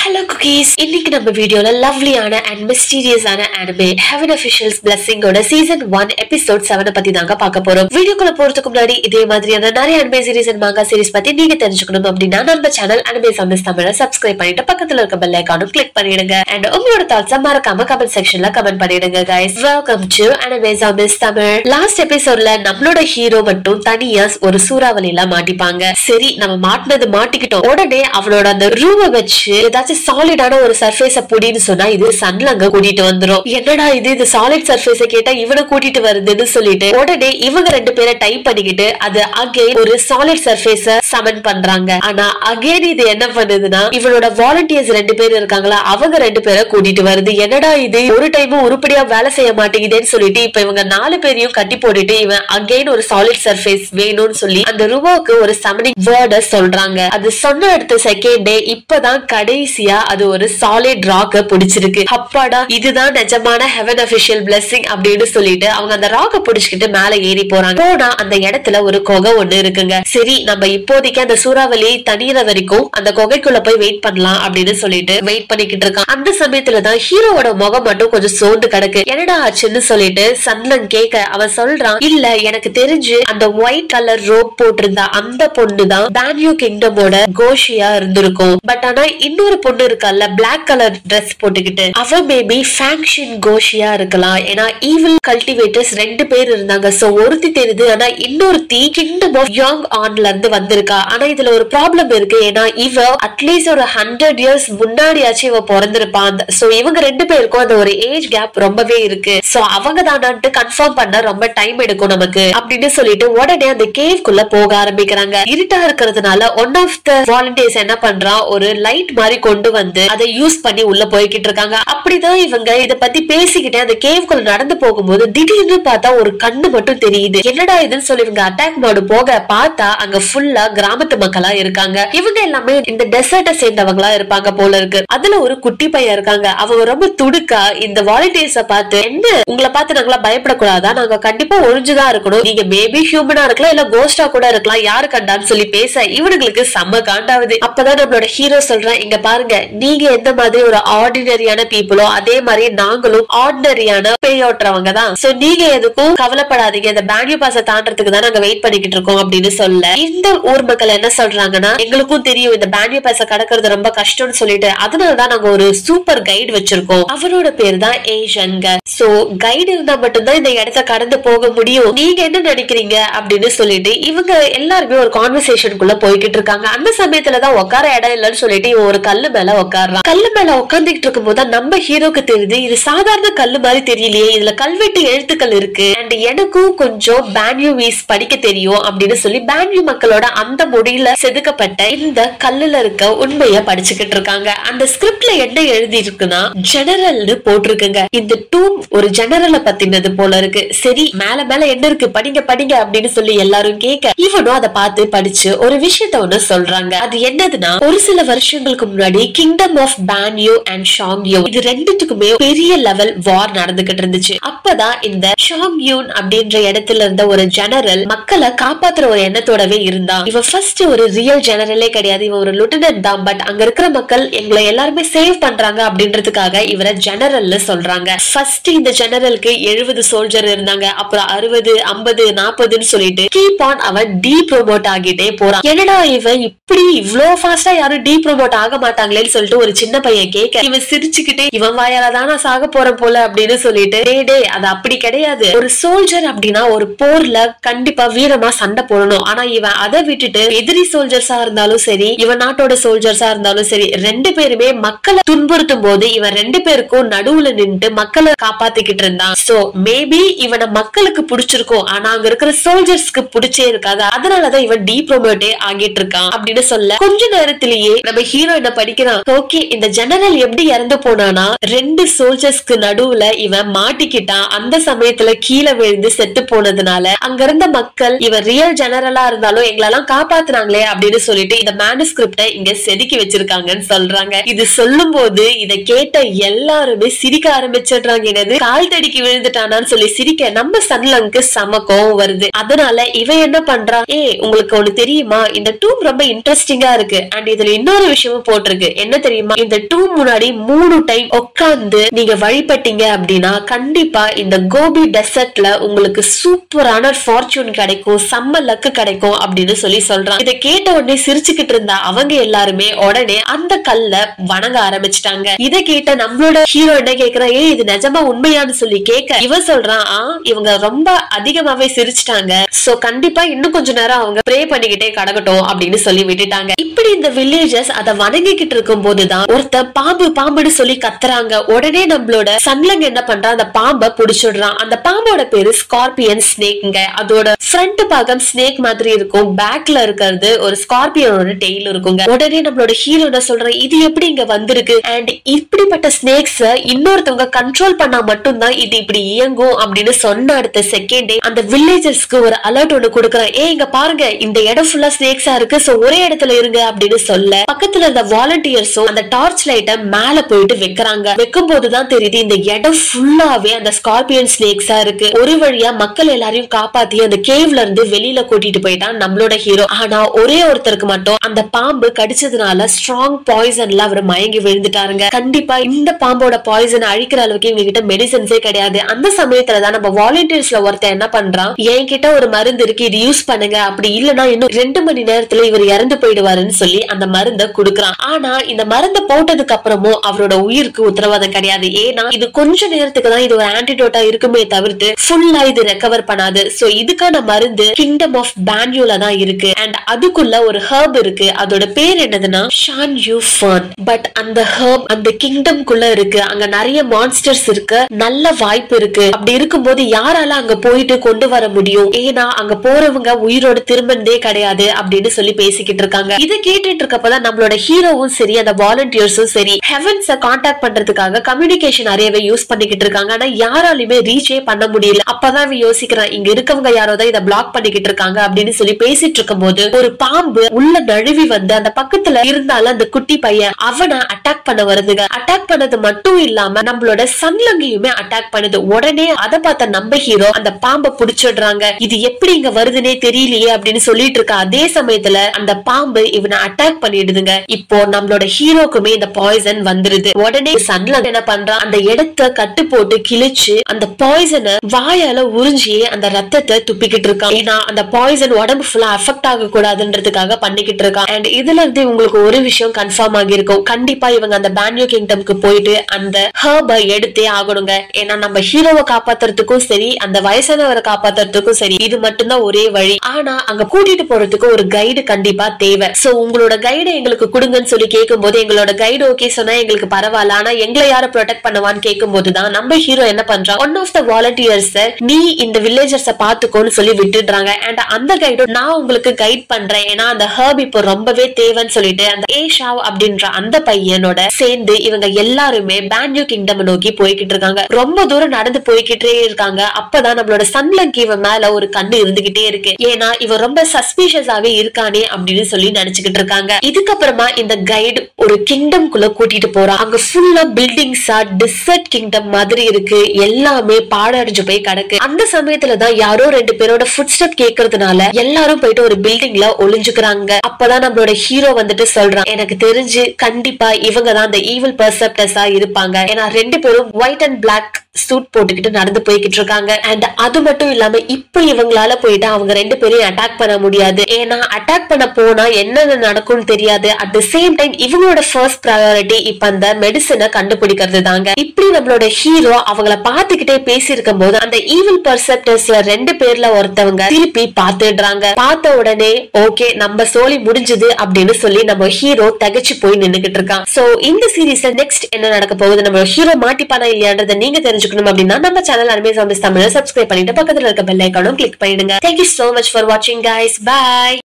hello cookies இன்னைக்கு நம்ம வீடியோல லவ்லியான அண்ட் மிஸ்டீரியஸான anime ஹெவன் அஃபிஷியல்ஸ் பிளஸிங்கோட சீசன் ஒன் எபிசோட் செவனை பத்தி தாங்க பார்க்க போறோம் வீடியோக்குள்ள போறதுக்கு முன்னாடி இதே மாதிரியான நிறைய anime series and manga series பத்தி நீங்க தெரிஞ்சுக்கணும் அப்படின்னா நம்ம சேனல் anime சமிஸ் தமிழ சப்ஸ்கிரைப் பண்ணிட்டு பக்கத்துல இருக்க பெல் ஐக்கானும் கிளிக் பண்ணிடுங்க அண்ட் உங்களோட தாட்ஸை மறக்காம கமெண்ட் செக்ஷன்ல கமெண்ட் பண்ணிடுங்க கைஸ் வெல்கம் டு anime சமிஸ் தமிழ் லாஸ்ட் எபிசோட்ல நம்மளோட ஹீரோ மட்டும் தனியா ஒரு சூறாவளியில மாட்டிப்பாங்க சரி நம்ம மாட்டினது மாட்டிக்கிட்டோம் உடனே அவனோட அந்த ரூமை வச்சு ஏதாச்சும் சாலிடான ஒரு சர்ஃபேஸ புடின்னு சொன்னா இது சன்லங்க கூட்டிட்டு வந்துரும் என்னடா இது இது சாலிட் சர்ஃபேஸ கேட்டா இவனை கூட்டிட்டு வருதுன்னு சொல்லிட்டு உடனே இவங்க ரெண்டு பேரை டைப் பண்ணிக்கிட்டு அது அகைன் ஒரு சாலிட் சர்ஃபேஸ சமன் பண்றாங்க ஆனா அகைன் இது என்ன பண்ணுதுன்னா இவனோட வாலண்டியர்ஸ் ரெண்டு பேர் இருக்காங்களா அவங்க ரெண்டு பேரை கூட்டிட்டு வருது என்னடா இது ஒரு டைமும் உருப்படியா வேலை செய்ய மாட்டேங்குதேன்னு சொல்லிட்டு இப்ப இவங்க நாலு பேரையும் கட்டி போட்டுட்டு இவன் அகைன் ஒரு சாலிட் சர்ஃபேஸ் வேணும்னு சொல்லி அந்த ருவோக்கு ஒரு சமனிங் வேர்ட சொல்றாங்க அது சொன்ன அடுத்த செகண்டே இப்பதான் கடைசியா அது ஒரு சாலிட் ராக்க பிடிச்சிருக்கு அப்பாடா இதுதான் நிஜமான ஹெவன் அபிஷியல் பிளெஸிங் அப்படின்னு சொல்லிட்டு அவங்க அந்த ராக்க பிடிச்சிக்கிட்டு மேல ஏறி போறாங்க போனா அந்த இடத்துல ஒரு குகை ஒண்ணு இருக்குங்க சரி நம்ம இப்போதைக்கு அந்த சூறாவளி தனியிற வரைக்கும் அந்த குகைக்குள்ள போய் வெயிட் பண்ணலாம் அப்படின்னு சொல்லிட்டு வெயிட் பண்ணிக்கிட்டு இருக்கான் அந்த சமயத்துலதான் ஹீரோவோட முகம் மட்டும் கொஞ்சம் சோர்ந்து கிடக்கு என்னடா ஆச்சுன்னு சொல்லிட்டு சன்லன் கேட்க அவன் சொல்றான் இல்ல எனக்கு தெரிஞ்சு அந்த ஒயிட் கலர் ரோப் போட்டிருந்த அந்த பொண்ணு தான் பேன்யூ கிங்டமோட கோஷியா இருந்திருக்கும் பட் ஆனா இன்னொரு பொண்ணு இருக்கல்ல பிளாக் கலர் Dress போட்டுக்கிட்டு அவ மேபி ஃபேங்ஷின் கோஷியா இருக்கலாம் ஏன்னா ஈவில் கல்டிவேட்டர்ஸ் ரெண்டு பேர் இருந்தாங்க சோ ஒருத்தி தெரியுது ஆனா இன்னொருத்தி கிங்டம் ஆஃப் யங் ஆன்ல இருந்து வந்திருக்கா ஆனா இதுல ஒரு ப்ராப்ளம் இருக்கு ஏன்னா இவ அட்லீஸ்ட் ஒரு ஹண்ட்ரட் இயர்ஸ் முன்னாடியாச்சும் இவ பிறந்திருப்பான் சோ இவங்க ரெண்டு பேருக்கும் அந்த ஒரு ஏஜ் கேப் ரொம்பவே இருக்கு சோ அவங்க தானான்ட்டு கன்ஃபார்ம் பண்ண ரொம்ப டைம் எடுக்கும் நமக்கு அப்படின்னு சொல்லிட்டு உடனே அந்த கேவ்க்குள்ள போக ஆரம்பிக்கிறாங்க இருட்டா இருக்கிறதுனால ஒன் ஆஃப் த வாலண்டியர்ஸ் என்ன பண்றான் ஒரு லைட் மாதிரி கொண்டு வந்து அதை யூஸ் பண்ணி உள்ள போய்கிட்டு இருக்காங்க அப்படிதான் இவங்க இத பத்தி பேசிக்கிட்டே அந்த கேவ்க்குள்ள நடந்து போகும்போது திடீர்னு பார்த்தா ஒரு கண்ணு மட்டும் தெரியுது என்னடா இதுன்னு சொல்லி இவங்க அட்டாக் மோடு போக பார்த்தா அங்க ஃபுல்லா கிராமத்து மக்களா இருக்காங்க இவங்க எல்லாமே இந்த டெசர்ட்டை சேர்ந்தவங்களா இருப்பாங்க போல இருக்கு அதுல ஒரு குட்டி பையன் இருக்காங்க அவங்க ரொம்ப துடுக்கா இந்த வாலண்டியர்ஸ பார்த்து என்ன உங்களை பார்த்து நாங்களா பயப்படக்கூடாதா நாங்க கண்டிப்பா ஒழிஞ்சுதான் இருக்கணும் நீங்க மேபி ஹியூமனா இருக்கலாம் இல்ல கோஸ்டா கூட இருக்கலாம் யாரு கண்டான்னு சொல்லி பேச இவனுங்களுக்கு செம்ம காண்டாவுது அப்பதான் நம்மளோட ஹீரோ சொல்றேன் இங்க பாருங்க நீங்க எந்த மாதிரி ஒரு ஆர்டினரியான பீப்புளோ அதே மாதிரி நாங்களும் ஆர்டினரியான பேயோட்டுறவங்க தான் சோ நீங்க எதுக்கும் கவலைப்படாதீங்க இந்த பேண்டியூ பாஸ தாண்டறதுக்கு தான் நாங்க வெயிட் பண்ணிக்கிட்டு இருக்கோம் அப்படின்னு சொல்ல இந்த ஊர் மக்கள் என்ன சொல்றாங்கன்னா எங்களுக்கும் தெரியும் இந்த பேண்டியூ பாஸ கடக்கிறது ரொம்ப கஷ்டம்னு சொல்லிட்டு அதனாலதான் நாங்க ஒரு சூப்பர் கைடு வச்சிருக்கோம் அவரோட பேர் தான் ஏஷன்ங்க சோ கைடு இருந்தா மட்டும்தான் இந்த இடத்த கடந்து போக முடியும் நீங்க என்ன நினைக்கிறீங்க அப்படின்னு சொல்லிட்டு இவங்க எல்லாருமே ஒரு கான்வர்சேஷனுக்குள்ள போய்கிட்டு இருக்காங்க அந்த சமயத்துலதான் உட்கார இடம் இல்லைன்னு சொல்லிட்டு இவன் ஒரு கல்லு மேல உட்கார்றான் கல்லு மேல உட்காந்துக்கிட்டு இருக்கும் போது நம்ம ஹீரோக்கு தெரியுது இது சாதாரண கல்லு மாதிரி தெரியலையே இதுல கல்வெட்டு எழுத்துக்கள் இருக்கு அண்ட் எனக்கும் கொஞ்சம் பேன்யூ வீஸ் படிக்க தெரியும் அப்படின்னு சொல்லி பேன்யூ மக்களோட அந்த மொழியில செதுக்கப்பட்ட இந்த கல்லுல இருக்க உண்மைய படிச்சுக்கிட்டு இருக்காங்க அந்த ஸ்கிரிப்ட்ல என்ன எழுதி இருக்குன்னா ஜெனரல்னு போட்டிருக்குங்க இந்த டூம் ஒரு ஜெனரலை பத்தினது போல இருக்கு சரி மேல மேல என்ன இருக்கு படிங்க படிங்க அப்படின்னு சொல்லி எல்லாரும் கேட்க இவனும் அதை பார்த்து படிச்சு ஒரு விஷயத்த ஒண்ணு சொல்றாங்க அது என்னதுன்னா ஒரு சில வருஷங்களுக்கு முன்னாடி கிங்டம் ஆஃப் பேன்யூ அண்ட் ஷாங்யூ இது ரெண்டுத்துக்குமே பெரிய லெவல் வார் நடந்துகிட்டு இருந்துச்சு அப்பதான் இந்த ஷாங்யூன் அப்படின்ற இடத்துல இருந்த ஒரு ஜெனரல் மக்களை காப்பாத்துற ஒரு எண்ணத்தோடவே இருந்தான் இவன் ஃபர்ஸ்ட் ஒரு ரியல் ஜெனரலே கிடையாது இவன் ஒரு லுட்டனன்ட் தான் பட் அங்க இருக்கிற மக்கள் எங்களை எல்லாருமே சேவ் பண்றாங்க அப்படின்றதுக்காக இவரை ஜெனரல்னு சொல்றாங்க ஃபர்ஸ்ட் இந்த ஜெனரலுக்கு எழுபது சோல்ஜர் இருந்தாங்க அப்புறம் அறுபது ஐம்பது நாற்பதுன்னு சொல்லிட்டு கீப் ஆன் அவன் டீ ப்ரோமோட் ஆகிட்டே போறான் என்னடா இவன் இப்படி இவ்ளோ ஃபாஸ்டா யாரும் டீ ப்ரோமோட் ஆக மாட்டாங்களேன்னு சொல்லிட்டு ஒரு சின்ன பையன் கேட்க இவன் சிரிச்சுக்கிட்டே இவன் வாயால தான் நான் சாக போறேன் போல அப்படின்னு சொல்லிட்டு டே டே அது அப்படி கிடையாது ஒரு சோல்ஜர் அப்படின்னா ஒரு போர்ல கண்டிப்பா வீரமா சண்டை போடணும் ஆனா இவன் அதை விட்டுட்டு எதிரி சோல்ஜர்ஸா இருந்தாலும் சரி இவன் நாட்டோட சோல்ஜர்ஸா இருந்தாலும் சரி ரெண்டு பேருமே மக்களை துன்புறுத்தும் போது இவன் ரெண்டு பேருக்கும் நடுவுல நின்று மக்களை காப்பாத்திக்கிட்டு இருந்தான் சோ மேபி இவனை மக்களுக்கு பிடிச்சிருக்கும் ஆனா அங்க இருக்கிற சோல்ஜர்ஸ்க்கு பிடிச்சே இருக்காது அதனாலதான் இவன் டீ ப்ரோமோட்டே ஆகிட்டு இருக்கான் அப்படின்னு சொல்ல கொஞ்ச நேரத்திலேயே நம்ம ஹீரோ என்ன படிக்கிறான் ஓகே இந்த ஜெனரல் எப்படி இறந்து போனானா ரெண்டு சோல்ஜர்ஸ்க்கு நடுவுல இவன் மாட்டிக்கிட்டான் அந்த சமயத்துல கீழே விழுந்து செத்து போனதுனால அங்க இருந்த மக்கள் இவன் ரியல் ஜெனரலா இருந்தாலும் எங்களெல்லாம் காப்பாத்துனாங்களே அப்படின்னு சொல்லிட்டு இந்த மேனுஸ்கிரிப்ட இங்க செதுக்கி வச்சிருக்காங்கன்னு சொல்றாங்க இது சொல்லும் போது இத கேட்ட எல்லாருமே சிரிக்க ஆரம்பிச்சிடுறாங்க என்னது கால் தடிக்கு விழுந்துட்டானான்னு சொல்லி சிரிக்க நம்ம சன்லங்க்கு செம கோவம் வருது அதனால இவன் என்ன பண்றான் ஏ உங்களுக்கு ஒண்ணு தெரியுமா இந்த டூம் ரொம்ப இன்ட்ரெஸ்ட் இன்ட்ரெஸ்டிங்கா இருக்கு அண்ட் இதுல இன்னொரு விஷயமும் போட்டிருக்கு என்ன தெரியுமா இந்த டூ முன்னாடி மூணு டைம் உட்கார்ந்து நீங்க வழிபட்டீங்க அப்படின்னா கண்டிப்பா இந்த கோபி டெசர்ட்ல உங்களுக்கு சூப்பரான ஃபார்ச்சூன் கிடைக்கும் செம்ம லக்கு கிடைக்கும் அப்படின்னு சொல்லி சொல்றான் இதை கேட்ட உடனே சிரிச்சுக்கிட்டு இருந்த அவங்க எல்லாருமே உடனே அந்த கல்ல வணங்க ஆரம்பிச்சிட்டாங்க இதை கேட்ட நம்மளோட ஹீரோ என்ன கேக்குறா ஏ இது நிஜமா உண்மையான்னு சொல்லி கேட்க இவன் சொல்றான் ஆ இவங்க ரொம்ப அதிகமாவே சிரிச்சிட்டாங்க சோ கண்டிப்பா இன்னும் கொஞ்ச நேரம் அவங்க ப்ரே பண்ணிக்கிட்டே கடக்கட்டும் அப்படின்னு சொல்லி விட்டுட்டாங்க இப்படி இந்த வில்லேஜஸ் அத வணங்கிக்கிட்டு இருக்கும் போதுதான் ஒருத்தன் பாம்பு பாம்புன்னு சொல்லி கத்துறாங்க உடனே நம்மளோட சன்லங் என்ன பண்றான் அந்த பாம்பை புடிச்சிடுறான் அந்த பாம்போட பேரு ஸ்கார்பியன் ஸ்னேக்ங்க அதோட ஃப்ரண்ட் பாகம் ஸ்னேக் மாதிரி இருக்கும் பேக்ல இருக்கிறது ஒரு ஸ்கார்பியனோட டெய்ல் இருக்குங்க உடனே நம்மளோட ஹீரோ என்ன சொல்றான் இது எப்படி இங்க வந்திருக்கு அண்ட் இப்படிப்பட்ட ஸ்னேக்ஸ் இன்னொருத்தவங்க கண்ட்ரோல் பண்ணா மட்டும்தான் இது இப்படி இயங்கும் அப்படின்னு சொன்ன அடுத்த செகண்டே அந்த வில்லேஜர்ஸ்க்கு ஒரு அலர்ட் ஒண்ணு கொடுக்குறான் ஏ இங்க பாருங்க இந்த இடம் ஃபுல்லா ஸ்னேக்ஸா இருக்கு சோ ஒரே இடத்துல இருங்க அப்படின்னு சொல்ல பக்கத்துல இருந்த வாலண்டியர்ஸும் அந்த டார்ச் லைட்டை மேல போயிட்டு வைக்கிறாங்க வைக்கும் போதுதான் தெரியுது இந்த இடம் ஃபுல்லாவே அந்த ஸ்கார்பியன் ஸ்னேக்ஸா இருக்கு ஒரு வழியா மக்கள் எல்லாரையும் காப்பாத்தி அந்த கேவ்ல இருந்து வெளியில கூட்டிட்டு போயிட்டான் நம்மளோட ஹீரோ ஆனா ஒரே ஒருத்தருக்கு மட்டும் அந்த பாம்பு கடிச்சதுனால ஸ்ட்ராங் பாய்சன்ல அவர் மயங்கி விழுந்துட்டாருங்க கண்டிப்பா இந்த பாம்போட பாய்சன் அழிக்கிற அளவுக்கு இவங்க கிட்ட மெடிசன்ஸே கிடையாது அந்த சமயத்துலதான் நம்ம வாலண்டியர்ஸ்ல ஒருத்தன் என்ன பண்றான் என்கிட்ட ஒரு மருந்து இருக்கு இது யூஸ் பண்ணுங்க அப்படி இல்லனா இன்னும் ரெண்டு மணி நேரத்துல இவர் இறந்து போயிடுவாருன்னு சொல்லி அந்த மருந்தை கொடுக்கறான் ஆனா இந்த மருந்தை போட்டதுக்கு அப்புறமும் அவரோட உயிருக்கு உத்தரவாதம் கிடையாது ஏன்னா இது கொஞ்ச நேரத்துக்கு தான் இது ஒரு ஆன்டிடோட்டா இருக்குமே தவிர்த்து ஃபுல்லா இது ரெக்கவர் பண்ணாது சோ இதுக்கான மருந்து கிங்டம் ஆஃப் பேன்யூல தான் இருக்கு அண்ட் அதுக்குள்ள ஒரு ஹர்ப் இருக்கு அதோட பேர் என்னதுன்னா ஷான் யூ ஃபர்ன் பட் அந்த ஹர்ப் அந்த கிங்டம் குள்ள இருக்கு அங்க நிறைய மான்ஸ்டர்ஸ் இருக்கு நல்ல வாய்ப்பு இருக்கு அப்படி இருக்கும்போது யாரால அங்க போயிட்டு கொண்டு வர முடியும் ஏன்னா அங்க போறவங்க உயிரோட திரும்பினதே கிடையாது அப்படின்னு சொல்லி பேசிக்கிட்டு இருக்காங்க இதை கேட்டுட்டு இருக்கப்பதான் நம்மளோட ஹீரோவும் சரி அந்த வாலண்டியர்ஸும் சரி ஹெவன்ஸ காண்டாக்ட் பண்றதுக்காக கம்யூனிகேஷன் நிறையவே யூஸ் பண்ணிக்கிட்டு இருக்காங்க ஆனா யாராலுமே ரீச்சே பண்ண முடியல அப்பதான் அவன் யோசிக்கிறான் இங்க இருக்கவங்க யாரோ தான் இதை பிளாக் பண்ணிக்கிட்டு இருக்காங்க அப்படின்னு சொல்லி பேசிட்டு இருக்கும்போது ஒரு பாம்பு உள்ள நழுவி வந்து அந்த பக்கத்துல இருந்தாலும் அந்த குட்டி பையன் அவனை அட்டாக் பண்ண வருதுங்க அட்டாக் பண்ணது மட்டும் இல்லாம நம்மளோட சன்லங்கையுமே அட்டாக் பண்ணுது உடனே அதை பார்த்த நம்ம ஹீரோ அந்த பாம்பை புடிச்சிடுறாங்க இது எப்படி இங்க வருதுன்னே தெரியலையே அப்படின்னு சொல்லிட்டு இருக்க அதே சமயத்துல அந்த பாம்பு இவனை அட்டாக் பண்ணிடுதுங்க இப்போ நம்மளோட ஹீரோக்குமே இந்த பாய்சன் வந்துருது உடனே சன்லங் என்ன பண்றான் அந்த இடத்த கட்டு போட்டு கிழிச்சு அந்த பாய்சனை வாயால உறிஞ்சி அந்த ரத்தத்தை துப்பிக்கிட்டு இருக்கான் ஏன்னா அந்த பாய்சன் உடம்பு ஃபுல்லா அஃபெக்ட் ஆக கூடாதுன்றதுக்காக பண்ணிக்கிட்டு இருக்கான் அண்ட் இதுல இருந்து உங்களுக்கு ஒரு விஷயம் கன்ஃபார்ம் ஆகியிருக்கும் கண்டிப்பா இவங்க அந்த பேன்யூ கிங்டம்க்கு போயிட்டு அந்த ஹர்பை எடுத்தே ஆகணுங்க ஏன்னா நம்ம ஹீரோவை காப்பாத்துறதுக்கும் சரி அந்த வயசானவரை காப்பாத்துறதுக்கும் சரி இது மட்டும்தான் ஒரே வழி ஆனா அங்க கூட்டிட்டு போறதுக்கு ஒரு கைடு கண்டிப்பா தேவை சோ உங்களோட கைடு எங்களுக்கு கொடுங்கன்னு சொல்லி கேட்கும்போது எங்களோட கைடு ஓகே சொன்னா எங்களுக்கு பரவாயில்ல ஆனா எங்களை யாரு ப்ரொடெக்ட் பண்ணுவான்னு கேட்கும் போதுதான் நம்ம ஹீரோ என்ன பண்றான் ஒன் ஆஃப் த வாலண்டியர்ஸ் நீ இந்த வில்லேஜர்ஸ பாத்துக்கோன்னு சொல்லி விட்டுடுறாங்க அண்ட் அந்த கைடு நான் உங்களுக்கு கைட் பண்றேன் ஏன்னா அந்த ஹர்ப் இப்போ ரொம்பவே தேவைன்னு சொல்லிட்டு அந்த ஏஷாவ் அப்படின்ற அந்த பையனோட சேர்ந்து இவங்க எல்லாருமே பேன்யூ கிங்டம் நோக்கி போய்கிட்டு இருக்காங்க ரொம்ப தூரம் நடந்து போய்கிட்டே இருக்காங்க அப்பதான் நம்மளோட சன்லங்க் இவன் மேல ஒரு கண்ணு இருந்துகிட்டே இருக்கு ஏன்னா இவன் ரொம்ப சஸ்பீஷியஸாவே இருக்கானே அப்படின்னு சொல்லி நினைச்சுக்கிட்டு இருக்காங்க இதுக்கப்புறமா இந்த கைடு ஒரு கிங்டம் குள்ள கூட்டிட்டு போறான் அங்க ஃபுல்லா பில்டிங்ஸா டிசர்ட் கிங்டம் மாதிரி இருக்கு எல்லாமே பாடடைஞ்சு போய் கிடக்கு அந்த சமயத்துல தான் யாரோ ரெண்டு பேரோட ஃபுட் ஸ்டெப் கேக்குறதுனால எல்லாரும் போயிட்டு ஒரு பில்டிங்ல ஒளிஞ்சுக்கிறாங்க அப்பதான் நம்மளோட ஹீரோ வந்துட்டு சொல்றான் எனக்கு தெரிஞ்சு கண்டிப்பா இவங்க தான் அந்த ஈவில் பர்செப்டர்ஸா இருப்பாங்க ஏன்னா ரெண்டு பேரும் ஒயிட் அண்ட் பிளாக் சூட் போட்டுக்கிட்டு நடந்து போய்கிட்டு இருக்காங்க அண்ட் அது மட்டும் இல்லாம இப்ப இவங்களால போயிட்டு அவங்க ரெண்டு பேரையும் அட்டாக் பண்ண முடியாது ஏன்னா அட்டாக் பண்ண போனா என்னென்ன நடக்கும்னு தெரியாது அட் த சேம் டைம் இவங்களோட ஃபர்ஸ்ட் ப்ரையாரிட்டி இப்ப அந்த மெடிசனை கண்டுபிடிக்கிறது தாங்க இப்படி நம்மளோட ஹீரோ அவங்கள பாத்துக்கிட்டே பேசியிருக்கும் போது அந்த ஈவில் பர்செப்டர்ஸ்ல ரெண்டு பேர்ல ஒருத்தவங்க திருப்பி பாத்துடுறாங்க பார்த்த உடனே ஓகே நம்ம சோலி முடிஞ்சது அப்படின்னு சொல்லி நம்ம ஹீரோ தகச்சு போய் நின்னுகிட்டு இருக்கான் சோ இந்த சீரீஸ்ல நெக்ஸ்ட் என்ன நடக்க போகுது நம்ம ஹீரோ மாட்டிப்பானா இல்லையான்றதை நீங்க தெரிஞ்சுக்கணும் அப்படின்னா நம்ம சேனல் அருமே சாம்பிஸ் தமிழ் சப்ஸ்கிரைப் பண்ணிட்டு பக்கத்துல இருக்க பெல் ஐக்கானும் கிளிக் பண்ணிடுங்க தேங்க்யூ சோ மச் ஃபார் வாட்சிங் கைஸ் பை